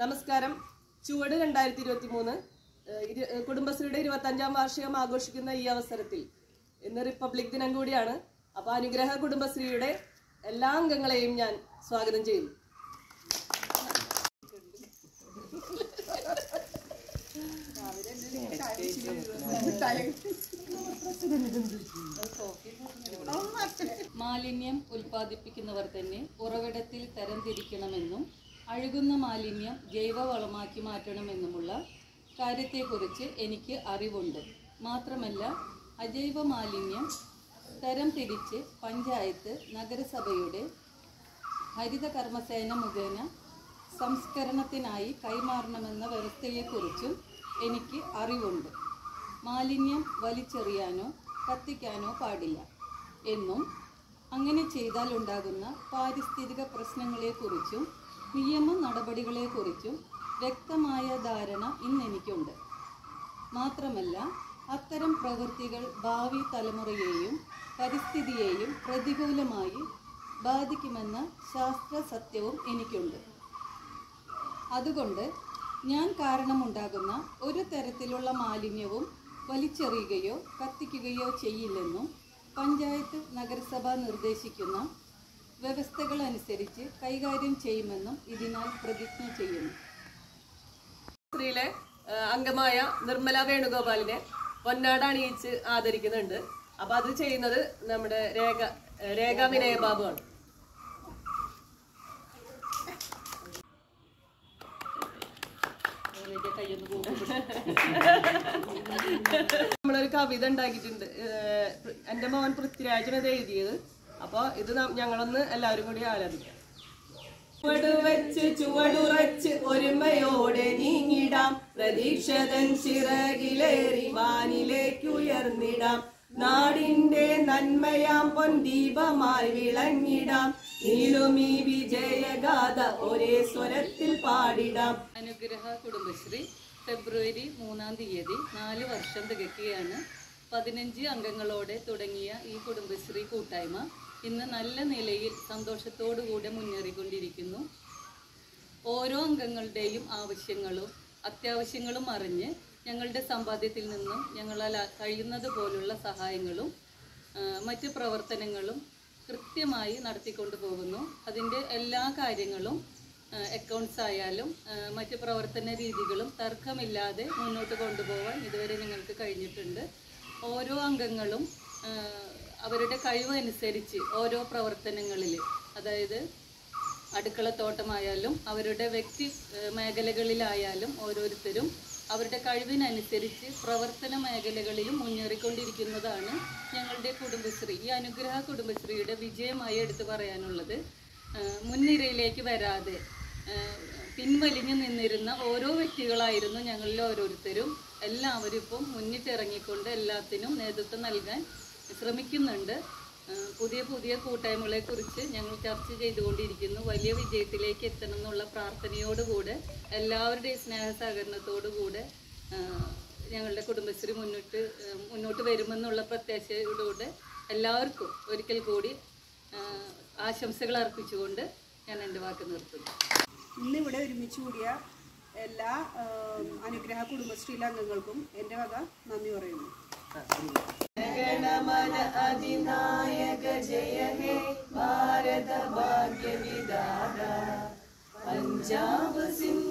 നമസ്കാരം ചുവട് രണ്ടായിരത്തി ഇരുപത്തി മൂന്ന് കുടുംബശ്രീയുടെ ഇരുപത്തഞ്ചാം വാർഷികം ആഘോഷിക്കുന്ന ഈ അവസരത്തിൽ ഇന്ന് റിപ്പബ്ലിക് ദിനം കൂടിയാണ് അപ്പോൾ അനുഗ്രഹ കുടുംബശ്രീയുടെ എല്ലാ അംഗങ്ങളെയും ഞാൻ സ്വാഗതം ചെയ്യുന്നു മാലിന്യം ഉൽപ്പാദിപ്പിക്കുന്നവർ തന്നെ ഉറവിടത്തിൽ തരംതിരിക്കണമെന്നും അഴുകുന്ന മാലിന്യം ജൈവവളമാക്കി മാറ്റണമെന്നുമുള്ള കാര്യത്തെക്കുറിച്ച് എനിക്ക് അറിവുണ്ട് മാത്രമല്ല അജൈവ മാലിന്യം തരം തിരിച്ച് പഞ്ചായത്ത് നഗരസഭയുടെ ഹരിത കർമ്മസേന മുഖേന സംസ്കരണത്തിനായി കൈമാറണമെന്ന വ്യവസ്ഥയെക്കുറിച്ചും എനിക്ക് അറിവുണ്ട് മാലിന്യം വലിച്ചെറിയാനോ കത്തിക്കാനോ പാടില്ല എന്നും അങ്ങനെ ചെയ്താൽ ഉണ്ടാകുന്ന പാരിസ്ഥിതിക പ്രശ്നങ്ങളെക്കുറിച്ചും നിയമ നടപടികളെക്കുറിച്ചും വ്യക്തമായ ധാരണ ഇന്നെനിക്കുണ്ട് മാത്രമല്ല അത്തരം പ്രവൃത്തികൾ ഭാവി തലമുറയെയും പരിസ്ഥിതിയെയും പ്രതികൂലമായി ബാധിക്കുമെന്ന ശാസ്ത്ര സത്യവും എനിക്കുണ്ട് അതുകൊണ്ട് ഞാൻ കാരണമുണ്ടാകുന്ന ഒരു തരത്തിലുള്ള മാലിന്യവും വലിച്ചെറിയുകയോ കത്തിക്കുകയോ ചെയ്യില്ലെന്നും പഞ്ചായത്ത് നഗരസഭ നിർദ്ദേശിക്കുന്ന വ്യവസ്ഥകൾ അനുസരിച്ച് കൈകാര്യം ചെയ്യുമെന്നും ഇതിനാൽ പ്രതിജ്ഞ ചെയ്യുന്നു സ്ത്രീയിലെ ആ, അംഗമായ നിർമ്മല വേണുഗോപാലിനെ പൊന്നാട അണിയിച്ച് ആദരിക്കുന്നുണ്ട് അപ്പൊ അത് ചെയ്യുന്നത് നമ്മുടെ രേഖ രേഖ വിനയ ബാബുവാണ് നമ്മളൊരു കവിത ഉണ്ടാക്കിയിട്ടുണ്ട് ഏഹ് എന്റെ മോൻ പൃഥ്വിരാജൻ ഇത് എഴുതിയത് അപ്പൊ ഇത് ന- ഞങ്ങളൊന്ന് എല്ലാവരും കൂടി ആരാധിക്കാം ചുവടുവെച്ച് ചുവടുറച്ച് ഒരുമയോടെ നീങ്ങിടാം പ്രതീക്ഷതൻ ചിറകിലേറി വാനിലേക്ക് ഉയർന്നിടാം നാടിന്റെ നന്മയാം പൊൻദീപമായി വിളങ്ങിടാം നീളുമീ വിജയഗാഥ ഒരേ സ്വരത്തിൽ പാടിടാം അനുഗ്രഹ കുടുംബശ്രീ ഫെബ്രുവരി മൂന്നാം തീയതി നാല് വർഷം തികയ്ക്കുകയാണ് പതിനഞ്ച് അംഗങ്ങളോടെ തുടങ്ങിയ ഈ കുടുംബശ്രീ കൂട്ടായ്മ ഇന്ന് നല്ല നിലയിൽ സന്തോഷത്തോടുകൂടെ മുന്നേറിക്കൊണ്ടിരിക്കുന്നു ഓരോ അംഗങ്ങളുടെയും ആവശ്യങ്ങളും അത്യാവശ്യങ്ങളും അറിഞ്ഞ് ഞങ്ങളുടെ സമ്പാദ്യത്തിൽ നിന്നും ഞങ്ങളാൽ കഴിയുന്നത് പോലുള്ള സഹായങ്ങളും ആ, മറ്റ് പ്രവർത്തനങ്ങളും കൃത്യമായി നടത്തിക്കൊണ്ടു പോകുന്നു അതിൻ്റെ എല്ലാ കാര്യങ്ങളും അക്കൗണ്ട്സ് ആയാലും ആ, മറ്റ് പ്രവർത്തന രീതികളും തർക്കമില്ലാതെ മുന്നോട്ട് കൊണ്ടുപോകാൻ ഇതുവരെ ഞങ്ങൾക്ക് കഴിഞ്ഞിട്ടുണ്ട് ഓരോ അംഗങ്ങളും ആ, അവരുടെ കഴിവനുസരിച്ച് ഓരോ പ്രവർത്തനങ്ങളിൽ അതായത് അടുക്കളത്തോട്ടമായാലും അവരുടെ വ്യക്തി ഏഹ്, മേഖലകളിലായാലും ഓരോരുത്തരും അവരുടെ കഴിവിനനുസരിച്ച് പ്രവർത്തന മേഖലകളിലും മുന്നേറിക്കൊണ്ടിരിക്കുന്നതാണ് ഞങ്ങളുടെ കുടുംബശ്രീ ഈ അനുഗ്രഹ കുടുംബശ്രീയുടെ വിജയമായി എടുത്തു പറയാനുള്ളത് ഏഹ്, മുൻനിരയിലേക്ക് വരാതെ ഏഹ്, പിൻവലിഞ്ഞു നിന്നിരുന്ന ഓരോ വ്യക്തികളായിരുന്നു ഞങ്ങളിൽ ഓരോരുത്തരും എല്ലാവരും ഇപ്പം മുന്നിട്ടിറങ്ങിക്കൊണ്ട് എല്ലാത്തിനും നേതൃത്വം നൽകാൻ ശ്രമിക്കുന്നുണ്ട് ആ, പുതിയ പുതിയ കൂട്ടായ്മകളെ കുറിച്ച് ഞങ്ങൾ ചർച്ച ചെയ്തുകൊണ്ടിരിക്കുന്നു വലിയ വിജയത്തിലേക്ക് എത്തണം എന്നുള്ള പ്രാർത്ഥനയോടുകൂടെ എല്ലാവരുടെയും സ്നേഹ സഹകരണത്തോടുകൂടെ ആ, ഞങ്ങളുടെ കുടുംബശ്രീ മുന്നോട്ട് ആ, മുന്നോട്ട് വരുമെന്നുള്ള പ്രത്യാശയോടുകൂടെ എല്ലാവർക്കും ഒരിക്കൽ കൂടി ആ, ആശംസകൾ അർപ്പിച്ചുകൊണ്ട് ഞാൻ എൻ്റെ വാക്ക് നിർത്തുന്നു ഇന്നിവിടെ ഒരുമിച്ച് കൂടിയ എല്ലാ ആം, അനുഗ്രഹ കുടുംബശ്രീയിലെ അംഗങ്ങൾക്കും എൻ്റെ വക നന്ദി പറയുന്നു ഗണമന അധിനായക ജയ ഹേ ഭാരത ഭാഗ്യ വിധാത പഞ്ചാബ് സിന്ധു